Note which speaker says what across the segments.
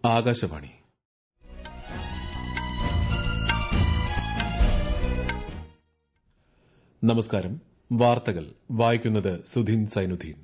Speaker 1: ആകാശവാണി നമസ്കാരം വാർത്തകൾ വായിക്കുന്നത് സുധീൻ സൈനുദ്ദീൻ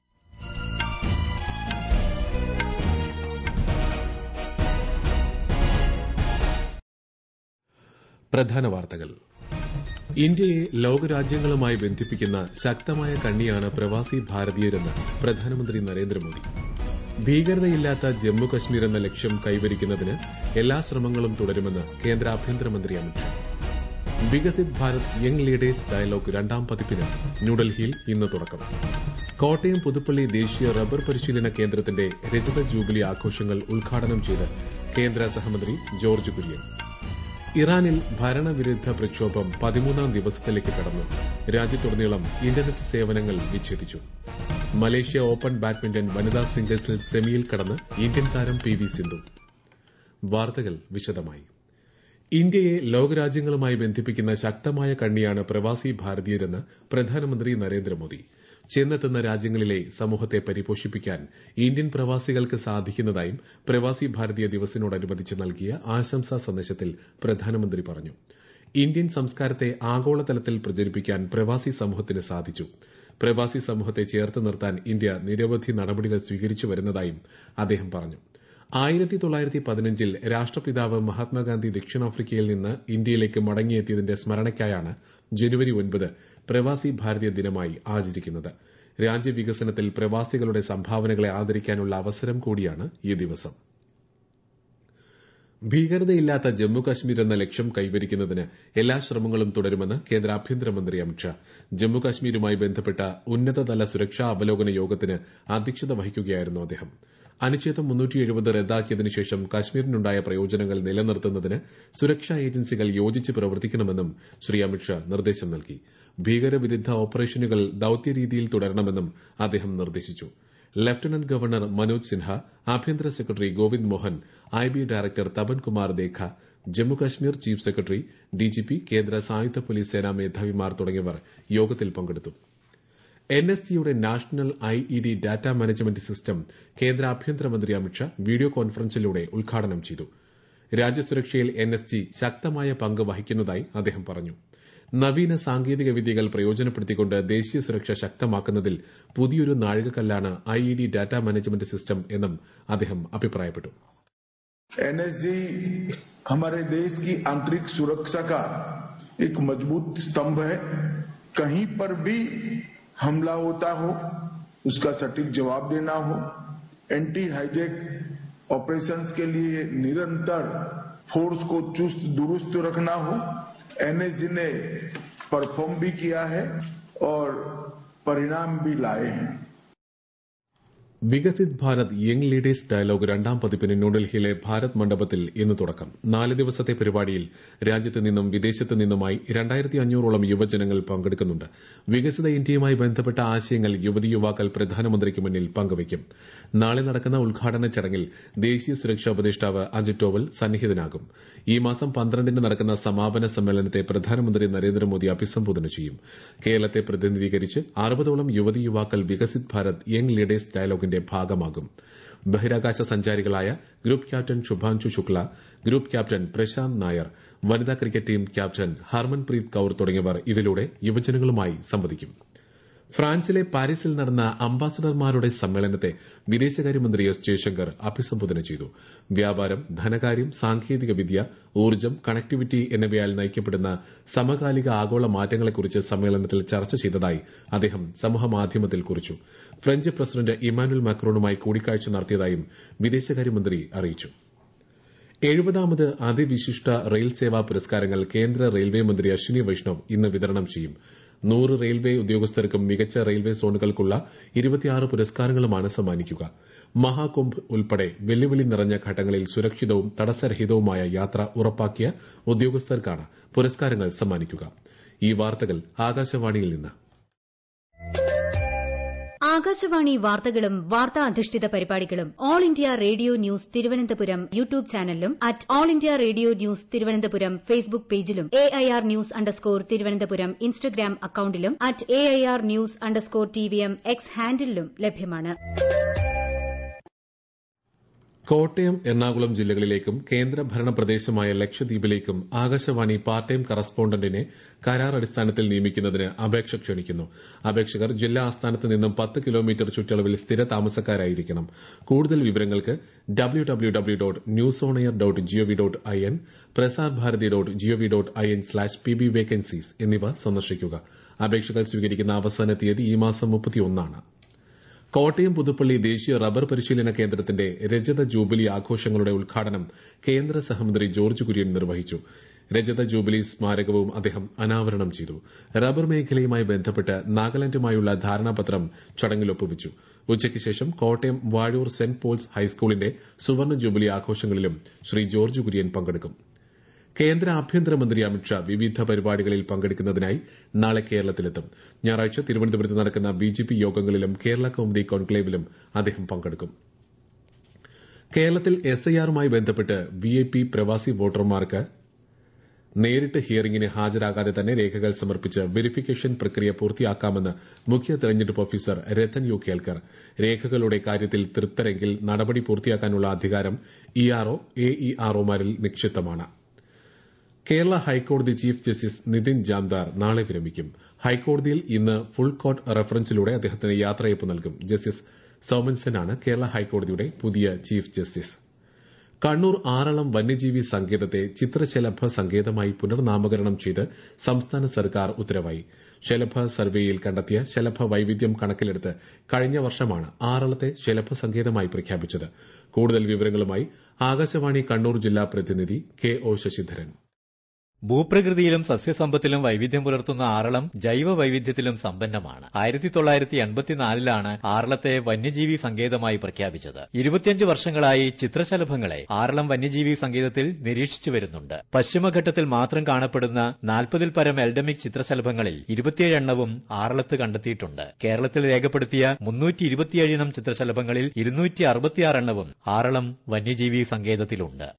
Speaker 1: പ്രധാന വാർത്തകൾ ഇന്ത്യയെ ലോകരാജ്യങ്ങളുമായി ബന്ധിപ്പിക്കുന്ന ശക്തമായ കണ്ണിയാണ് പ്രവാസി ഭാരതീയരെന്ന് പ്രധാനമന്ത്രി നരേന്ദ്രമോദി ഭീകരതയില്ലാത്ത ജമ്മു കശ്മീർ എന്ന ലക്ഷ്യം കൈവരിക്കുന്നതിന് എല്ലാ ശ്രമങ്ങളും തുടരുമെന്ന് കേന്ദ്ര ആഭ്യന്തരമന്ത്രി Amit Shah Viksit Bharat young leaders dialogue രണ്ടാം പതിപ്പിന് ന്യൂഡൽഹിയിൽ ഇന്ന് തുടക്കം കോട്ടയം പുതുപ്പള്ളി ദേശീയ റബ്ബർ പരിശീലന കേന്ദ്രത്തിന്റെ രജത ജൂബിലി ആഘോഷങ്ങൾ ഉദ്ഘാടനം ചെയ്ത് കേന്ദ്ര സഹമന്ത്രി ജോർജ് കുര്യൻ ഇറാനിൽ ഭരണവിരുദ്ധ പ്രക്ഷോഭം പതിമൂന്നാം ദിവസത്തിലേക്ക് കടന്നു രാജ്യത്തുടനീളം ഇന്റർനെറ്റ് സേവനങ്ങൾ വിച്ഛേദിച്ചു മലേഷ്യ ഓപ്പൺ ബാഡ്മിന്റൺ വനിതാ സിംഗിൾസിൽ സെമിയിൽ കടന്ന് ഇന്ത്യൻ താരം പി വി സിന്ധു വാർത്തകൾ വിശദമായി ഇന്ത്യയെ ലോകരാജ്യങ്ങളുമായി ബന്ധിപ്പിക്കുന്ന ശക്തമായ കണ്ണിയാണ് പ്രവാസി ഭാരതീയരെന്ന് പ്രധാനമന്ത്രി നരേന്ദ്രമോദി ചെന്നെത്തുന്ന രാജ്യങ്ങളിലെ സമൂഹത്തെ പരിപോഷിപ്പിക്കാൻ ഇന്ത്യൻ പ്രവാസികൾക്ക് സാധിക്കുന്നതായും പ്രവാസി ഭാരതീയ ദിവസിനോടനുബന്ധിച്ച് നൽകിയ ആശംസാ സന്ദേശത്തിൽ പ്രധാനമന്ത്രി പറഞ്ഞു ഇന്ത്യൻ സംസ്കാരത്തെ ആഗോളതലത്തിൽ പ്രചരിപ്പിക്കാൻ പ്രവാസി സമൂഹത്തിന് സാധിച്ചു പ്രവാസി സമൂഹത്തെ ചേർത്ത് നിർത്താൻ ഇന്ത്യ നിരവധി നടപടികൾ സ്വീകരിച്ചു വരുന്നതായും അദ്ദേഹം പറഞ്ഞു ആയിരത്തി തൊള്ളായിരത്തി പതിനഞ്ചിൽ രാഷ്ട്രപിതാവ് മഹാത്മാഗാന്ധി ദക്ഷിണാഫ്രിക്കയിൽ നിന്ന് ഇന്ത്യയിലേക്ക് മടങ്ങിയെത്തിയതിന്റെ സ്മരണയ്ക്കായാണ് ജനുവരി ഒൻപത് പ്രവാസി ഭാരതീയ ദിനമായി ആചരിക്കുന്നത് രാജ്യവികസനത്തിൽ പ്രവാസികളുടെ സംഭാവനകളെ ആദരിക്കാനുള്ള അവസരം കൂടിയാണ് ഈ ദിവസം ഭീകരതയില്ലാത്ത ജമ്മു കശ്മീർ എന്ന ലക്ഷ്യം കൈവരിക്കുന്നതിന് എല്ലാ ശ്രമങ്ങളും തുടരുമെന്ന് കേന്ദ്ര ആഭ്യന്തരമന്ത്രി അമിത്ഷാ ജമ്മു കശ്മീരുമായി ബന്ധപ്പെട്ട ഉന്നതതല സുരക്ഷാ അവലോകന യോഗത്തിന് അധ്യക്ഷത വഹിക്കുകയായിരുന്നു അദ്ദേഹം അനുച്ഛേദം റദ്ദാക്കിയതിനു ശേഷം കശ്മീരിനുണ്ടായ പ്രയോജനങ്ങൾ നിലനിർത്തുന്നതിന് സുരക്ഷാ ഏജൻസികൾ യോജിച്ച് പ്രവർത്തിക്കണമെന്നും ശ്രീ അമിത്ഷാ നിർദ്ദേശം നൽകി ഭീകരവിരുദ്ധ ഓപ്പറേഷനുകൾ ദൌത്യരീതിയിൽ തുടരണമെന്നും അദ്ദേഹം നിർദ്ദേശിച്ചു ലഫ്റ്റനന്റ് ഗവർണർ മനോജ് സിൻഹ ആഭ്യന്തര secretary Govind Mohan I B director Tapan Kumar Deka Jammu Kashmir chief secretary DGP കേന്ദ്ര സായുധ പോലീസ് സേനാ മേധാവിമാർ തുടങ്ങിയവർ യോഗത്തിൽ പങ്കെടുത്തു എൻ എസ് ജിയുടെ national I E D data management system കേന്ദ്ര ആഭ്യന്തരമന്ത്രി അമിത്ഷാ വീഡിയോ കോൺഫറൻസിലൂടെ ഉദ്ഘാടനം ചെയ്തു രാജ്യസുരക്ഷയിൽ എൻ എസ് ജി ശക്തമായ പങ്ക് വഹിക്കുന്നതായി അദ്ദേഹം പറഞ്ഞു നവീന സാങ്കേതിക വിദ്യകൾ പ്രയോജനപ്പെടുത്തിക്കൊണ്ട് ദേശീയ സുരക്ഷ ശക്തമാക്കുന്നതിൽ പുതിയൊരു നാഴികക്കല്ലാണ് I E D data management system എന്നും അദ്ദേഹം അഭിപ്രായപ്പെട്ടു
Speaker 2: एनएसजी हमारे देश की आंतरिक सुरक्षा का एक मजबूत स्तंभ है कहीं पर भी हमला होता हो उसका सटीक जवाब देना हो एंटी हाईजेक ऑपरेशंस के लिए निरंतर फोर्स को चुस्त दुरुस्त रखना हो एनएसजी ने परफॉर्म भी किया है और परिणाम भी लाए हैं
Speaker 1: Viksit Bharat young leaders dialogue രണ്ടാം പതിപ്പിന് ന്യൂഡൽഹിയിലെ ഭാരത് മണ്ഡപത്തിൽ ഇന്ന് തുടക്കം നാല് ദിവസത്തെ പരിപാടിയിൽ രാജ്യത്ത് നിന്നും വിദേശത്ത് നിന്നുമായി രണ്ടായിരത്തി അഞ്ഞൂറോളം യുവജനങ്ങൾ പങ്കെടുക്കുന്നുണ്ട് വികസിത ഇന്ത്യയുമായി ബന്ധപ്പെട്ട ആശയങ്ങൾ യുവതി യുവാക്കൾ പ്രധാനമന്ത്രിക്ക് മുന്നിൽ പങ്കുവയ്ക്കും നാളെ നടക്കുന്ന ഉദ്ഘാടന ചടങ്ങിൽ ദേശീയ സുരക്ഷാ ഉപദേഷ്ടാവ് അജിത് ഡോവൽ സന്നിഹിതനാകും ഈ മാസം പന്ത്രണ്ടിന് നടക്കുന്ന സമാപന സമ്മേളനത്തെ പ്രധാനമന്ത്രി നരേന്ദ്രമോദി അഭിസംബോധന ചെയ്യും കേരളത്തെ പ്രതിനിധീകരിച്ച് അറുപതോളം യുവതി യുവാക്കൾ വികസിത് ഭാരത് യങ് ലീഡേഴ്സ് ഡയലോഗിന്റെ ഭാഗമാകും ബഹിരാകാശ സഞ്ചാരികളായ group captain Shubhanshu Shukla group captain Prashanth Nair വനിതാ cricket team captain Harmanpreet Kaur തുടങ്ങിയവർ ഇതിലൂടെ യുവജനങ്ങളുമായി സംവദിക്കും ഫ്രാൻസിലെ പാരീസിൽ നടന്ന അംബാസഡർമാരുടെ സമ്മേളനത്തെ വിദേശകാര്യമന്ത്രി എസ് ജയശങ്കർ അഭിസംബോധന ചെയ്തു വ്യാപാരം ധനകാര്യം സാങ്കേതിക വിദ്യ ഊർജ്ജം കണക്ടിവിറ്റി എന്നിവയാൽ നയിക്കപ്പെടുന്ന സമകാലിക ആഗോള മാറ്റങ്ങളെക്കുറിച്ച് സമ്മേളനത്തിൽ ചർച്ച ചെയ്തതായി അദ്ദേഹം സമൂഹമാധ്യമത്തിൽ കുറിച്ചു ഫ്രഞ്ച് പ്രസിഡന്റ് ഇമാനുൽ മാക്രോണുമായി കൂടിക്കാഴ്ച നടത്തിയതായും വിദേശകാര്യമന്ത്രി അറിയിച്ചു എഴുപതാമത് അതിവിശിഷ്ട റെയിൽ സേവാ പുരസ്കാരങ്ങൾ കേന്ദ്ര റെയിൽവേ മന്ത്രി അശ്വിനി വൈഷ്ണവ് ഇന്ന് വിതരണം ചെയ്യും നൂറ് റെയിൽവേ ഉദ്യോഗസ്ഥർക്കും മികച്ച റെയിൽവേ സോണുകൾക്കുള്ള ഇരുപത്തിയാറ് പുരസ്കാരങ്ങളുമാണ് സമ്മാനിക്കുക മഹാകുംഭ് ഉൾപ്പെടെ വെല്ലുവിളി നിറഞ്ഞ ഘട്ടങ്ങളിൽ സുരക്ഷിതവും തടസ്സരഹിതവുമായ യാത്ര ഉറപ്പാക്കിയ ഉദ്യോഗസ്ഥർക്കാണ് പുരസ്കാരങ്ങൾ സമ്മാനിക്കുക ഈ വാർത്തകൾ ആകാശവാണിയിൽ നിന്ന്
Speaker 3: ആകാശവാണി വാർത്തകളും വാർത്താ അധിഷ്ഠിത പരിപാടികളും all India radio news Thiruvananthapuram YouTube ചാനലിലും at all India radio news Thiruvananthapuram Facebook പേജിലും A I R news underscore Thiruvananthapuram Instagram അക്കൌണ്ടിലും at A I R news underscore T V M X ഹാൻഡിലും ലഭ്യമാണ്
Speaker 1: കോട്ടയം എറണാകുളം ജില്ലകളിലേക്കും കേന്ദ്രഭരണ പ്രദേശമായ ലക്ഷദ്വീപിലേക്കും ആകാശവാണി പാർട്ട് ടൈം കറസ്പോണ്ടന്റിനെ കരാർ അടിസ്ഥാനത്തിൽ നിയമിക്കുന്നതിന് അപേക്ഷ ക്ഷണിക്കുന്നു അപേക്ഷകർ ജില്ലാ ആസ്ഥാനത്ത് നിന്നും പത്ത് കിലോമീറ്റർ ചുറ്റളവിൽ സ്ഥിര താമസക്കാരായിരിക്കണം കൂടുതൽ വിവരങ്ങൾക്ക് W W W dot news on air dot G O V dot I N Prasar Bharati dot G O V dot I N slash P B vacancies എന്നിവ സന്ദർശിക്കുക അപേക്ഷകൾ സ്വീകരിക്കുന്ന അവസാന തീയതി ഈ മാസം മുപ്പത്തിയൊന്നാണ് കോട്ടയം പുതുപ്പള്ളി ദേശീയ റബ്ബർ പരിശീലന കേന്ദ്രത്തിന്റെ രജത ജൂബിലി ആഘോഷങ്ങളുടെ ഉദ്ഘാടനം കേന്ദ്ര സഹമന്ത്രി ജോർജ് കുര്യൻ നിർവഹിച്ചു രജത ജൂബിലി സ്മാരകവും അദ്ദേഹം അനാവരണം ചെയ്തു റബ്ബർ മേഖലയുമായി ബന്ധപ്പെട്ട് നാഗാലാൻഡുമായുള്ള ധാരണാപത്രം ചടങ്ങിൽ ഒപ്പുവച്ചു ഉച്ചയ്ക്ക് ശേഷം കോട്ടയം വാഴൂർ സെന്റ് പോൾസ് ഹൈസ്കൂളിന്റെ സുവർണ ജൂബിലി ആഘോഷങ്ങളിലും ശ്രീ ജോർജ് കുര്യൻ പങ്കെടുക്കും കേന്ദ്ര ആഭ്യന്തരമന്ത്രി അമിത്ഷാ വിവിധ പരിപാടികളിൽ പങ്കെടുക്കുന്നതിനായി നാളെ കേരളത്തിലെത്തും ഞായറാഴ്ച തിരുവനന്തപുരത്ത് നടക്കുന്ന ബിജെപി യോഗങ്ങളിലും കേരള കൌമുദി കോൺക്ലേവിലും അദ്ദേഹം പങ്കെടുക്കും കേരളത്തിൽ എസ്ഐആറുമായി ബന്ധപ്പെട്ട് വിഐപി പ്രവാസി വോട്ടർമാർക്ക് നേരിട്ട് ഹിയറിംഗിന് ഹാജരാകാതെ തന്നെ രേഖകൾ സമർപ്പിച്ച് വെരിഫിക്കേഷൻ പ്രക്രിയ പൂർത്തിയാക്കാമെന്ന് മുഖ്യ തെരഞ്ഞെടുപ്പ് ഓഫീസർ രത്തൻ യു കേൽക്കർ രേഖകളുടെ കാര്യത്തിൽ തൃപ്തരെങ്കിൽ നടപടി പൂർത്തിയാക്കാനുള്ള അധികാരം ഇആർഒ എഇആർഒമാരിൽ നിക്ഷിപ്തമാണ് കേരള ഹൈക്കോടതി ചീഫ് ജസ്റ്റിസ് നിതിൻ ജാംദാർ നാളെ വിരമിക്കും ഹൈക്കോടതിയിൽ ഇന്ന് ഫുൾ കോർട്ട് റഫറൻസിലൂടെ അദ്ദേഹത്തിന് യാത്രയപ്പ് നൽകും ജസ്റ്റിസ് സോമൻസനാണ് കേരള ഹൈക്കോടതിയുടെ പുതിയ ചീഫ് ജസ്റ്റിസ് കണ്ണൂർ ആറളം വന്യജീവി സങ്കേതത്തെ ചിത്രശലഭ സങ്കേതമായി പുനർനാമകരണം ചെയ്ത് സംസ്ഥാന സർക്കാർ ഉത്തരവായി ശലഭ സർവേയിൽ കണ്ടെത്തിയ ശലഭ വൈവിധ്യം കണക്കിലെടുത്ത് കഴിഞ്ഞ വർഷമാണ് ആറളത്തെ ശലഭ സങ്കേതമായി പ്രഖ്യാപിച്ചത് കൂടുതൽ വിവരങ്ങളുമായി ആകാശവാണി കണ്ണൂർ ജില്ലാ പ്രതിനിധി കെ ഒ ശശിധരൻ
Speaker 4: ഭൂപ്രകൃതിയിലും സസ്യസമ്പത്തിലും വൈവിധ്യം പുലർത്തുന്ന ആറളം ജൈവ വൈവിധ്യത്തിലും സമ്പന്നമാണ് ആയിരത്തി തൊള്ളായിരത്തി എൺപത്തിനാലിലാണ് ആറളത്തെ വന്യജീവി സങ്കേതമായി പ്രഖ്യാപിച്ചത് ഇരുപത്തിയഞ്ച് വർഷങ്ങളായി ചിത്രശലഭങ്ങളെ ആറളം വന്യജീവി സങ്കേതത്തിൽ നിരീക്ഷിച്ചു വരുന്നുണ്ട് പശ്ചിമഘട്ടത്തിൽ മാത്രം കാണപ്പെടുന്ന നാൽപ്പതിൽ പരം എൽഡമിക് ചിത്രശലഭങ്ങളിൽ ഇരുപത്തിയേഴ് എണ്ണവും ആറളത്ത് കണ്ടെത്തിയിട്ടുണ്ട് കേരളത്തിൽ രേഖപ്പെടുത്തിയ മുന്നൂറ്റി ഇരുപത്തിയേഴ് ഇനം ചിത്രശലഭങ്ങളിൽ ഇരുന്നൂറ്റി അറുപത്തിയാറ് എണ്ണവും ആറളം വന്യജീവി സങ്കേതത്തിലുണ്ട്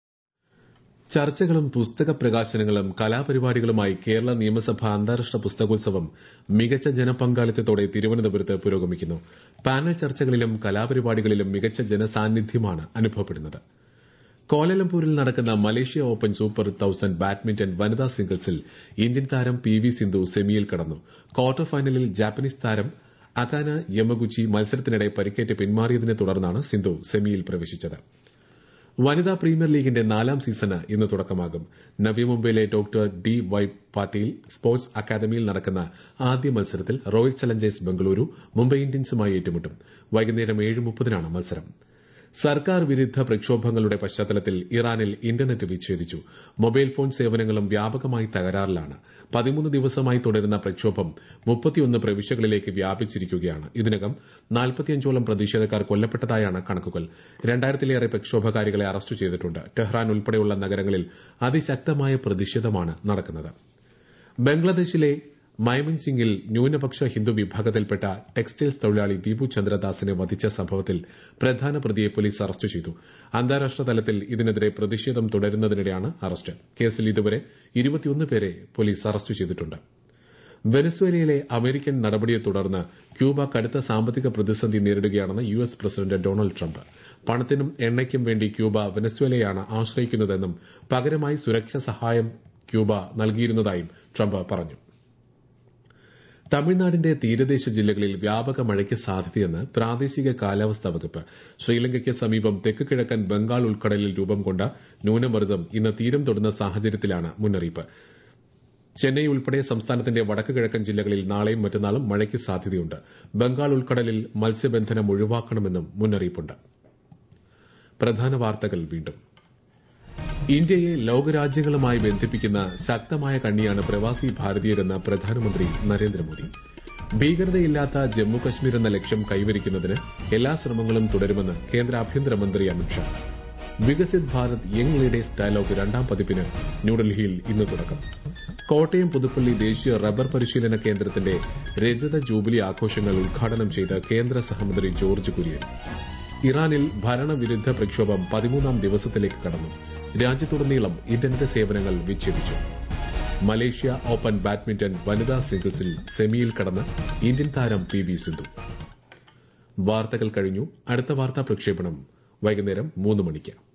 Speaker 1: ചർച്ചകളും പുസ്തക പ്രകാശനങ്ങളും കലാപരിപാടികളുമായി കേരള നിയമസഭ അന്താരാഷ്ട്ര പുസ്തകോത്സവം മികച്ച ജനപങ്കാളിത്തത്തോടെ തിരുവനന്തപുരത്ത് പുരോഗമിക്കുന്നു പാനൽ ചർച്ചകളിലും കലാപരിപാടികളിലും മികച്ച ജനസാന്നിധ്യമാണ് അനുഭവപ്പെടുന്നത് കോലലംപൂരിൽ നടക്കുന്ന Malaysia open super thousand badminton വനിതാ സിംഗിൾസിൽ ഇന്ത്യൻ താരം പി വി സിന്ധു സെമിയിൽ കടന്നു ക്വാർട്ടർ ഫൈനലിൽ ജാപ്പനീസ് താരം അകാന യമഗുച്ചി മത്സരത്തിനിടെ പരിക്കേറ്റ് പിന്മാറിയതിനെ തുടർന്നാണ് സിന്ധു സെമിയിൽ പ്രവേശിച്ചത് വനിതാ പ്രീമിയർ ലീഗിന്റെ നാലാം സീസണ് ഇന്ന് തുടക്കമാകും നവി മുംബൈയിലെ doctor D Y Patil sports academy നടക്കുന്ന ആദ്യ മത്സരത്തിൽ റോയൽ ചലഞ്ചേഴ്സ് ബംഗളൂരു മുംബൈ ഇന്ത്യൻസുമായി ഏറ്റുമുട്ടും വൈകുന്നേരം ഏഴ് മുപ്പതിനാണ് മത്സരം സർക്കാർ വിരുദ്ധ പ്രക്ഷോഭങ്ങളുടെ പശ്ചാത്തലത്തിൽ ഇറാനിൽ ഇന്റർനെറ്റ് വിച്ഛേദിച്ചു മൊബൈൽ ഫോൺ സേവനങ്ങളും വ്യാപകമായി തകരാറിലാണ് പതിമൂന്ന് ദിവസമായി തുടരുന്ന പ്രക്ഷോഭം മുപ്പത്തിയൊന്ന് പ്രവിശ്യകളിലേക്ക് വ്യാപിച്ചിരിക്കുകയാണ് ഇതിനകം നാൽപ്പത്തിയഞ്ചോളം പ്രതിഷേധക്കാർ കൊല്ലപ്പെട്ടതായാണ് കണക്കുകൾ രണ്ടായിരത്തിലേറെ പ്രക്ഷോഭകാരികളെ അറസ്റ്റ് ചെയ്തിട്ടുണ്ട് ടെഹ്റാൻ ഉൾപ്പെടെയുള്ള നഗരങ്ങളിൽ അതിശക്തമായ പ്രതിഷേധമാണ് നടക്കുന്നത് ബംഗ്ലാദേശിലെ മൈമൻ സിംഗിൽ ന്യൂനപക്ഷ ഹിന്ദു വിഭാഗത്തിൽപ്പെട്ട ടെക്സ്റ്റൈൽസ് തൊഴിലാളി ദീപു ചന്ദ്രദാസിനെ വധിച്ച സംഭവത്തിൽ പ്രധാന പ്രതിയെ പോലീസ് അറസ്റ്റ് ചെയ്തു അന്താരാഷ്ട്ര തലത്തിൽ ഇതിനെതിരെ പ്രതിഷേധം തുടരുന്നതിനിടെയാണ് അറസ്റ്റ് കേസിൽ ഇതുവരെ ഇരുപത്തിയൊന്ന് പേരെ പോലീസ് അറസ്റ്റ് ചെയ്തിട്ടുണ്ട് വെനസ്വേലയിലെ അമേരിക്കൻ നടപടിയെ തുടർന്ന് ക്യൂബ കടുത്ത സാമ്പത്തിക പ്രതിസന്ധി നേരിടുകയാണെന്ന് U S president Donald Trump പണത്തിനും എണ്ണയ്ക്കും വേണ്ടി ക്യൂബ വെനസ്വേലയാണ് ആശ്രയിക്കുന്നതെന്നും പകരമായി സുരക്ഷാ സഹായം ക്യൂബ നൽകിയിരുന്നതായും ട്രംപ് പറഞ്ഞു തമിഴ്നാടിന്റെ തീരദേശ ജില്ലകളിൽ വ്യാപക മഴയ്ക്ക് സാധ്യതയെന്ന് പ്രാദേശിക കാലാവസ്ഥാ വകുപ്പ് ശ്രീലങ്കയ്ക്ക് സമീപം തെക്ക് കിഴക്കൻ ബംഗാൾ ഉൾക്കടലിൽ രൂപം കൊണ്ട ന്യൂനമർദ്ദം ഇന്ന് തീരം തൊടുന്ന സാഹചര്യത്തിലാണ് മുന്നറിയിപ്പ് ചെന്നൈ ഉൾപ്പെടെ സംസ്ഥാനത്തിന്റെ വടക്ക് കിഴക്കൻ ജില്ലകളിൽ നാളെയും മറ്റന്നാളും മഴയ്ക്ക് സാധ്യതയുണ്ട് ബംഗാൾ ഉൾക്കടലിൽ മത്സ്യബന്ധനം ഒഴിവാക്കണമെന്നും മുന്നറിയിപ്പുണ്ട് പ്രധാന വാർത്തകൾ വീണ്ടും ഇന്ത്യയെ ലോകരാജ്യങ്ങളുമായി ബന്ധിപ്പിക്കുന്ന ശക്തമായ കണ്ണിയാണ് പ്രവാസി ഭാരതീയരെന്ന് പ്രധാനമന്ത്രി നരേന്ദ്രമോദി ഭീകരതയില്ലാത്ത ജമ്മു കശ്മീർ എന്ന ലക്ഷ്യം കൈവരിക്കുന്നതിന് എല്ലാ ശ്രമങ്ങളും തുടരുമെന്ന് കേന്ദ്ര ആഭ്യന്തരമന്ത്രി Amit Shah Viksit Bharat young leaders dialogue രണ്ടാം പതിപ്പിന് ന്യൂഡൽഹിയിൽ ഇന്ന് തുടക്കം കോട്ടയം പുതുപ്പള്ളി ദേശീയ റബ്ബർ പരിശീലന കേന്ദ്രത്തിന്റെ രജത ജൂബിലി ആഘോഷങ്ങൾ ഉദ്ഘാടനം ചെയ്ത് കേന്ദ്ര സഹമന്ത്രി ജോർജ് കുര്യൻ ഇറാനിൽ ഭരണവിരുദ്ധ പ്രക്ഷോഭം പതിമൂന്നാം ദിവസത്തിലേക്ക് കടന്നു രാജ്യത്തുടനീളം ഇന്റർനെറ്റ് സേവനങ്ങൾ വിച്ഛേദിച്ചു മലേഷ്യ ഓപ്പൺ ബാഡ്മിന്റൺ വനിതാ സിംഗിൾസിൽ സെമിയിൽ കടന്ന് ഇന്ത്യൻ താരം പി വി സിന്ധു വാർത്തകൾ കഴിഞ്ഞു അടുത്ത വാർത്താ പ്രക്ഷേപണം വൈകുന്നേരം മൂന്ന് മണിക്ക്